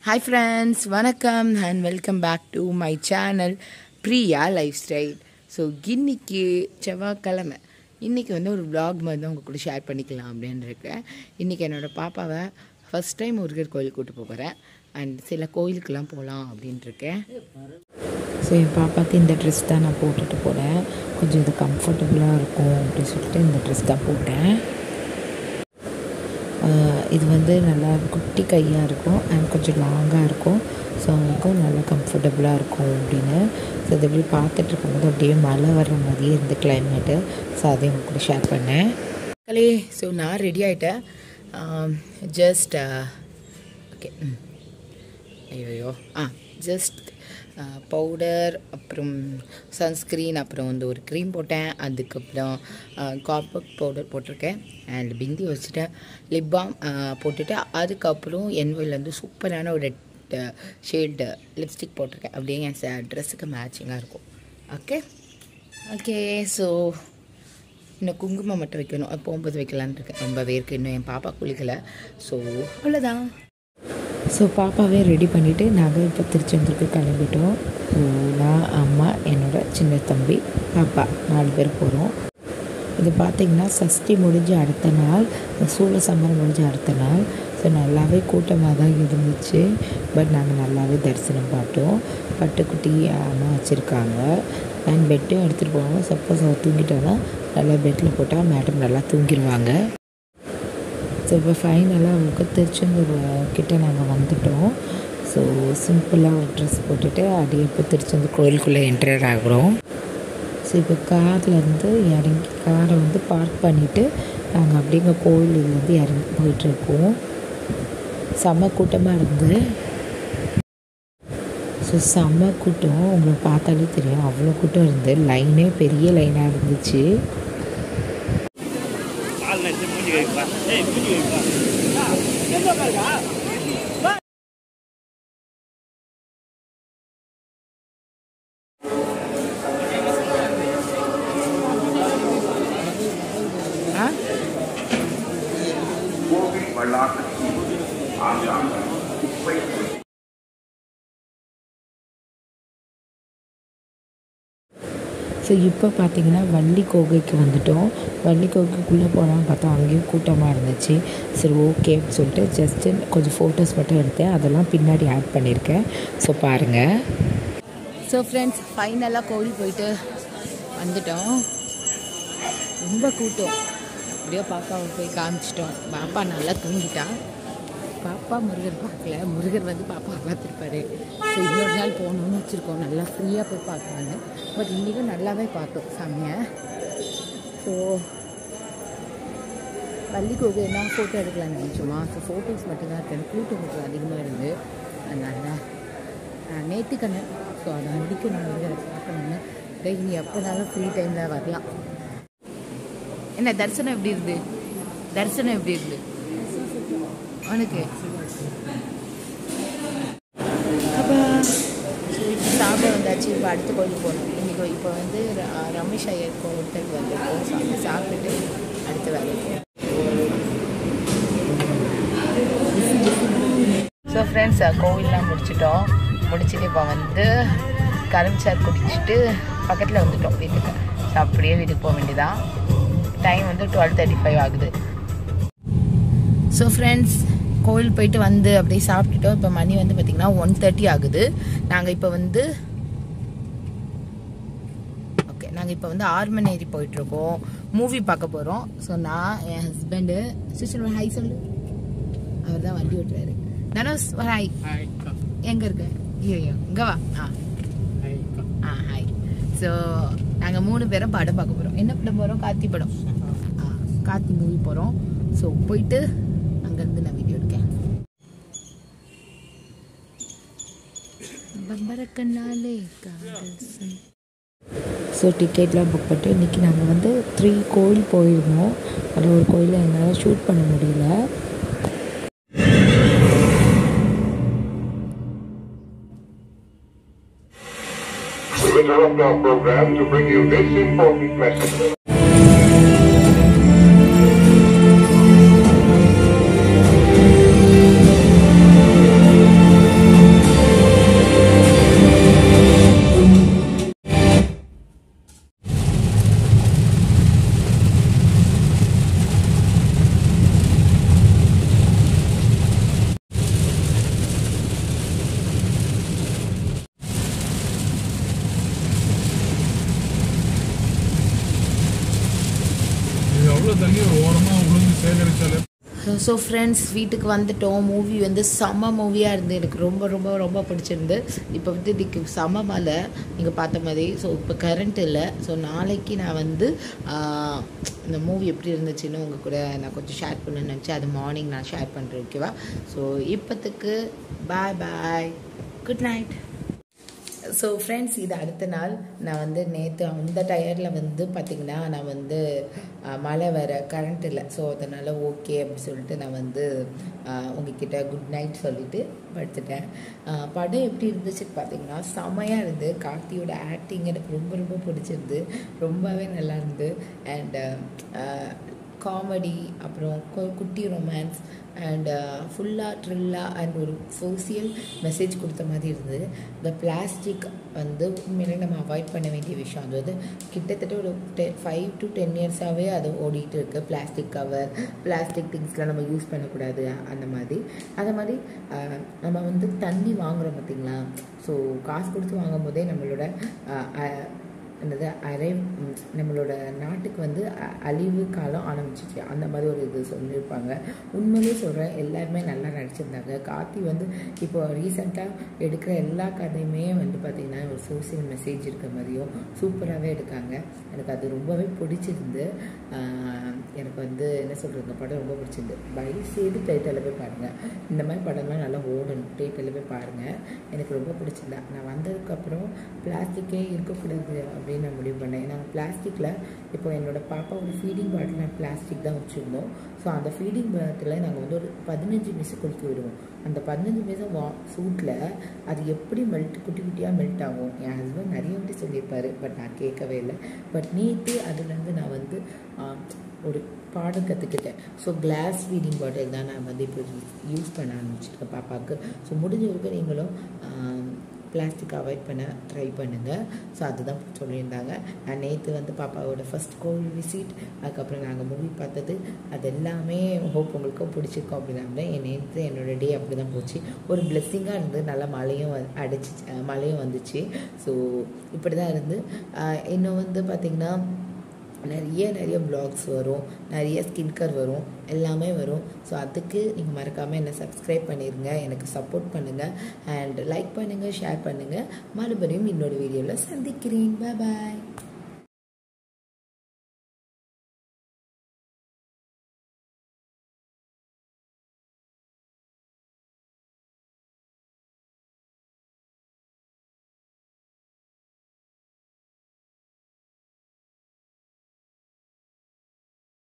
Hi friends வணக்கம் and welcome back to my channel Priya lifestyle so இன்னைக்கு செவ்வாய்க்கிழமை இன்றைக்கி வந்து ஒரு vlog மாதிரி தான் உங்கள் கூட ஷேர் பண்ணிக்கலாம் அப்படின்னு இருக்கேன் இன்றைக்கி என்னோடய பாப்பாவை ஃபஸ்ட் டைம் முருகர் கோயில் கூட்டு போகிறேன் அண்ட் சில கோயிலுக்கெல்லாம் போகலாம் அப்படின்ட்டு இருக்கேன் ஸோ என் பாப்பாவுக்கு இந்த ட்ரெஸ் தான் நான் போட்டுட்டு போனேன் கொஞ்சம் இது கம்ஃபர்டபுளாக இருக்கும் அப்படின்னு சொல்லிட்டு இந்த ட்ரெஸ் தான் போட்டேன் ஆஹ் இது வந்து நல்லா குட்டி கையாக இருக்கும் அண்ட் கொஞ்சம் லாங்காக இருக்கும் ஸோ அவங்களுக்கும் நல்லா கம்ஃபர்டபுளாக இருக்கும் அப்படின்னு ஸோ இது இப்படி பார்த்துட்டு இருக்கும்போது அப்படியே மழை வர்ற மாதிரியே இருந்த கிளைமேட்டு ஸோ அதையும் உங்க கூட ஷேர் பண்ணேன் மக்களே ஸோ நான் ரெடி ஆகிட்டேன் ஜஸ்ட் ஓகே ஐயோ ஆ ஜஸ்ட் பவுடர் அப்புறம் சன்ஸ்க்ரீன் அப்புறம் வந்து ஒரு க்ரீம் போட்டேன் அதுக்கப்புறம் காப்பக் பவுடர் போட்டிருக்கேன் அண்ட் பிந்தி வச்சுட்டேன் லிப் பாம் போட்டுட்டு அதுக்கப்புறம் என்வில் வந்து சூப்பரான ஒரு ரெட் ஷேட் லிப்ஸ்டிக் போட்டிருக்கேன் அப்படியே என் ட்ரெஸ்ஸுக்கு மேட்சிங்காக இருக்கும் ஓகே ஓகே ஸோ இன்னும் குங்குமம் மட்டும் வைக்கணும் அது போகும்போது வைக்கலான்னு இருக்கேன் ரொம்ப வேர்க்கு இன்னும் என் பாப்பா குளிக்கலை ஸோ அவ்வளோதான் ஸோ பாப்பாவே ரெடி பண்ணிவிட்டு நாங்கள் இப்போ திருச்செந்தூருக்கு கிளம்பிட்டோம் ஸோ நான் அம்மா என்னோட சின்ன தம்பி பாப்பா நாலு பேர் போகிறோம் இது பார்த்திங்கன்னா சஷ்டி முடிஞ்ச அடுத்த நாள் சூழ சம்மரம் முடிஞ்ச அடுத்த நாள் ஸோ நல்லாவே கூட்டமாக தான் இருந்துச்சு பட் நாங்கள் நல்லாவே தரிசனம் பார்த்தோம் பட்டுக்குட்டி அம்மா வச்சுருக்காங்க அண்ட் பெட்டும் எடுத்துகிட்டு போவாங்க சப்போஸ் அவள் தூங்கிட்டானா நல்லா பெட்டில் போட்டால் மேடம் நல்லா தூங்கிடுவாங்க ஸோ இப்போ ஃபைனலாக அவங்களுக்கு திருச்செந்தூர் கிட்ட நாங்கள் வந்துட்டோம் ஸோ சிம்பிளாக ஒரு ட்ரெஸ் போட்டுட்டு அப்படியே இப்போ திருச்செந்தூர் கோயிலுக்குள்ளே என்டர் ஆகுறோம் ஸோ இப்போ கார்லேருந்து இறங்கி காரை வந்து பார்க் பண்ணிவிட்டு நாங்கள் அப்படியே இங்கே கோயிலேருந்து இறங்கி போயிட்டுருக்கோம் செம்ம கூட்டமாக இருந்து ஸோ செம்ம கூட்டம் உங்களுக்கு பார்த்தாலே தெரியும் அவ்வளோ கூட்டம் இருந்து லைனே பெரிய லைனாக இருந்துச்சு ஆ கோவில் வளாகத்தில் ஆங்காங்கே குப்பை ஸோ இப்போ பார்த்தீங்கன்னா வள்ளி கோகைக்கு வந்துட்டோம் வள்ளி கோகைக்குள்ளே போகலான்னு பார்த்தா அங்கேயும் கூட்டமாக இருந்துச்சு சரி ஓகேன்னு சொல்லிட்டு ஜஸ்ட்டு கொஞ்சம் ஃபோட்டோஸ் மட்டும் எடுத்தேன் அதெல்லாம் பின்னாடி ஆட் பண்ணியிருக்கேன் ஸோ பாருங்கள் ஸோ ஃப்ரெண்ட்ஸ் ஃபைனலாக கோவில் போயிட்டு வந்துட்டோம் ரொம்ப கூட்டம் அப்படியே பாப்பாவை போய் காமிச்சிட்டோம் பாப்பா நல்லா தூங்கிட்டான் பாப்பா முருகர் பார்க்கல முருகர் வந்து பாப்பா பார்த்துருப்பாரு ஸோ இன்னொரு நாள் போகணும்னு வச்சுருக்கோம் நல்லா ஃப்ரீயாக போய் பார்க்கலான்னு பட் இன்றைக்கும் நல்லாவே பார்த்தோம் சாமியை ஸோ வள்ளி கோவில்னா ஃபோட்டோ எடுக்கலாம்னு நினச்சோமா ஸோ ஃபோட்டோஸ் மட்டும்தான் இருக்கேன் கூட்டம் கொஞ்சம் அதிகமாக இருந்து அதனால் நேற்றுக்கண்ணு ஸோ அதை முடிக்கணும் முருகரை பார்க்கணும்னு டேய், இனி எப்போனாலும் ஃப்ரீ டைமில் வரலாம் என்ன தரிசனம் எப்படி இருந்து தரிசனம் எப்படி இருந்து உனக்கு அப்பா ஸோ இப்போ சாப்பிட வந்தாச்சு இப்போ அடுத்த கோயிலுக்கு போகணும் இன்றைக்கி இப்போ வந்து ர- ரமேஷ் ஐயர் கோவிலுக்கு வந்திருக்கோம் ஸோ அங்கே சாப்பிட்டுட்டு அடுத்த வேலைக்கு ஸோ ஃப்ரெண்ட்ஸ் கோவில்லாம் முடிச்சிட்டோம் முடிச்சுட்டு இப்போ வந்து கரும்சார் குடிச்சிட்டு பக்கத்தில் வந்துட்டோம் வீட்டுக்கு ஸோ அப்படியே வீட்டுக்கு போக வேண்டியதான் டைம் வந்து டுவெல் தேர்ட்டி ஃபைவ் ஆகுது ஸோ ஃப்ரெண்ட்ஸ் கோவில் போயிட்டு வந்து அப்படியே சாப்பிட்டுட்டோம் இப்போ மணி வந்து பார்த்திங்கன்னா ஒன் தேர்ட்டி ஆகுது நாங்கள் இப்போ வந்து ஓகே நாங்கள் இப்போ வந்து ஆர்மனேரி போயிட்டுருக்கோம் மூவி பார்க்க போகிறோம் ஸோ நான் என் ஹஸ்பண்டு சிஸ்டர் ஒரு ஹாய் சொல்லு அவர் தான் வண்டி ஓட்டுறாரு தனுஷ் ஒரு ஹாய் எங்கே இருக்க ஐயோ இங்கே வா ஆ ஆ ஹாய் ஸோ நாங்கள் மூணு பேரும் படம் பார்க்க போகிறோம் என்ன படம் போகிறோம் கார்த்தி படம் ஆ கார்த்தி மூவி போகிறோம் ஸோ போயிட்டு அங்கேருந்து நான் வீடியோ எடுக்கேன் பம்பரக்கண்ணாலே காதல் சொல் ஸோ டிக்கெட்லாம் புக் பண்ணிட்டு இன்றைக்கி நாங்கள் வந்து த்ரீ கோயில் போயிருந்தோம் அதில் ஒரு கோயிலில் எங்களால் ஷூட் பண்ண முடியல We interrupt our program to bring you this important message. உள்ள தண்ணி ஒரு ஓரமாக உளுந்து சேகரிச்சாலே ஸோ ஃப்ரெண்ட்ஸ் வீட்டுக்கு வந்துட்டோம் மூவி வந்து செம்ம மூவியாக இருந்து எனக்கு ரொம்ப ரொம்ப ரொம்ப பிடிச்சிருந்து இப்போ வந்து இதுக்கு செம்ம மழை நீங்கள் பார்த்த மாதிரி ஸோ இப்போ கரண்ட் இல்லை ஸோ நாளைக்கு நான் வந்து ஆஹ், இந்த மூவி எப்படி இருந்துச்சுன்னு உங்கள் கூட நான் கொஞ்சம் ஷேர் பண்ணணும்னு நினச்சேன் அது மார்னிங் நான் ஷேர் பண்ணுறேன் ஓகேவா ஸோ இப்போத்துக்கு bye bye good night so friends இது அடுத்த நாள் நான் வந்து நேற்று அந்த டயரில் வந்து பார்த்திங்கன்னா நான் வந்து அஹ், மழை வர கரண்ட் இல்லை ஸோ அதனால் ஓகே அப்படின்னு சொல்லிட்டு நான் வந்து அஹ், உங்ககிட்ட குட் நைட் சொல்லிட்டு படுத்துட்டேன் அஹ், படம் எப்படி இருந்துச்சுன்னு பார்த்தீங்கன்னா செமையாக இருந்து கார்த்தியோட ஆக்டிங் எனக்கு ரொம்ப ரொம்ப பிடிச்சிருந்து ரொம்பவே நல்லா இருந்து அண்ட் காமெடி அப்புறம் கு- குட்டி ரொமான்ஸ் அண்ட் ஃபுல்லாக ட்ரில்லாக அண்ட் ஒரு சோசியல் மெசேஜ் கொடுத்த மாதிரி இருந்தது இந்த பிளாஸ்டிக் வந்து உண்மையிலே நம்ம அவாய்ட் பண்ண வேண்டிய விஷயம் அது வந்து கிட்டத்தட்ட ஒரு டெ ஃபைவ் டு டென் இயர்ஸாகவே அது ஓடிட்டு இருக்கு பிளாஸ்டிக் கவர் பிளாஸ்டிக் திங்ஸ்லாம் நம்ம யூஸ் பண்ணக்கூடாது அந்த மாதிரி அதே மாதிரி அஹ், நம்ம வந்து தண்ணி வாங்குறோம் பார்த்தீங்களா ஸோ காசு கொடுத்து வாங்கும் போதே நம்மளோட அஹ், அஹ், என்னது அரை ம், நம்மளோட நாட்டுக்கு வந்து அ- அழிவு காலம் ஆரம்பிச்சிச்சு அந்த மாதிரி ஒரு இது சொல்லியிருப்பாங்க உண்மையிலே சொல்கிறேன் எல்லாருமே நல்லா நடிச்சிருந்தாங்க கார்த்தி வந்து இப்போ ரீசெண்டாக எடுக்கிற எல்லா கதையுமே வந்து பார்த்திங்கன்னா ஒரு சோசியல் மெசேஜ் இருக்க மாதிரியும் சூப்பராகவே எடுக்காங்க எனக்கு அது ரொம்பவே பிடிச்சிருந்து ஆஹ், எனக்கு வந்து என்ன சொல்கிறது இந்த படம் ரொம்ப பிடிச்சிருந்து தயவு செய்து தேட்டரில் போய் பாருங்கள் இந்த மாதிரி படம்லாம் நல்லா ஓடணும் தேட்டரில் போய் பாருங்கள் எனக்கு ரொம்ப பிடிச்சிருந்தா நான் வந்ததுக்கப்புறம் பிளாஸ்டிக்கே இருக்கக்கூடாது அப்படின்னு நான் முடிவு பண்ணேன் ஏன்னா பிளாஸ்டிக்கில் இப்போ என்னோட பாப்பாவோட ஃபீடிங் பாட்டில் நான் பிளாஸ்டிக் தான் வச்சுருந்தோம் ஸோ அந்த ஃபீடிங் பாட்டில் நாங்கள் வந்து ஒரு பதினஞ்சு நிமிஷம் குளிக்க விடுவோம் அந்த பதினஞ்சு நிமிஷம் வா சூட்டில் அது எப்படி மெல்ட் குட்டி குட்டியாக மெல்ட் ஆகும் என் ஹஸ்பண்ட் நிறைய வாட்டி சொல்லியிருப்பாரு பட் நான் கேட்கவே இல்லை பட் நேற்று அதுலேருந்து நான் வந்து ஆஹ், ஒரு பாடம் கற்றுக்கிட்டேன் ஸோ கிளாஸ் ஃபீடிங் பாட்டில் தான் நான் வந்து இப்போ யூஸ் பண்ண ஆரம்பிச்சிருக்கேன் பாப்பாவுக்கு ஸோ முடிஞ்ச வரைக்கும் நீங்களும் பிளாஸ்டிக் அவாய்ட் பண்ண ட்ரை பண்ணுங்கள் ஸோ அதுதான் சொல்லியிருந்தாங்க நான் நேற்று வந்து பாப்பாவோட ஃபர்ஸ்ட் கோவில் விசிட் அதுக்கப்புறம் நாங்கள் மூவி பார்த்தது அது எல்லாமே ஹோப் உங்களுக்கும் பிடிச்சிருக்கோம் அப்படின்னா என் நேற்று என்னோட டே அப்படி தான் போச்சு ஒரு பிளெஸ்ஸிங்காக இருந்து நல்லா மழையும் வ- அடிச்சு அஹ் மழையும் வந்துச்சு ஸோ இப்படி தான் இருந்து அஹ் இன்னும் வந்து பார்த்திங்கன்னா நிறைய நிறைய ப்ளாக்ஸ் வரும் நிறைய ஸ்கின் கேர் வரும் எல்லாமே வரும் ஸோ அதுக்கு நீங்கள் மறக்காமல் என்னை சப்ஸ்கிரைப் பண்ணிடுங்க எனக்கு சப்போர்ட் பண்ணுங்கள் அண்ட் லைக் பண்ணுங்கள் ஷேர் பண்ணுங்கள் மறுபடியும் இன்னொரு வீடியோவில் சந்திக்கிறேன் பாய்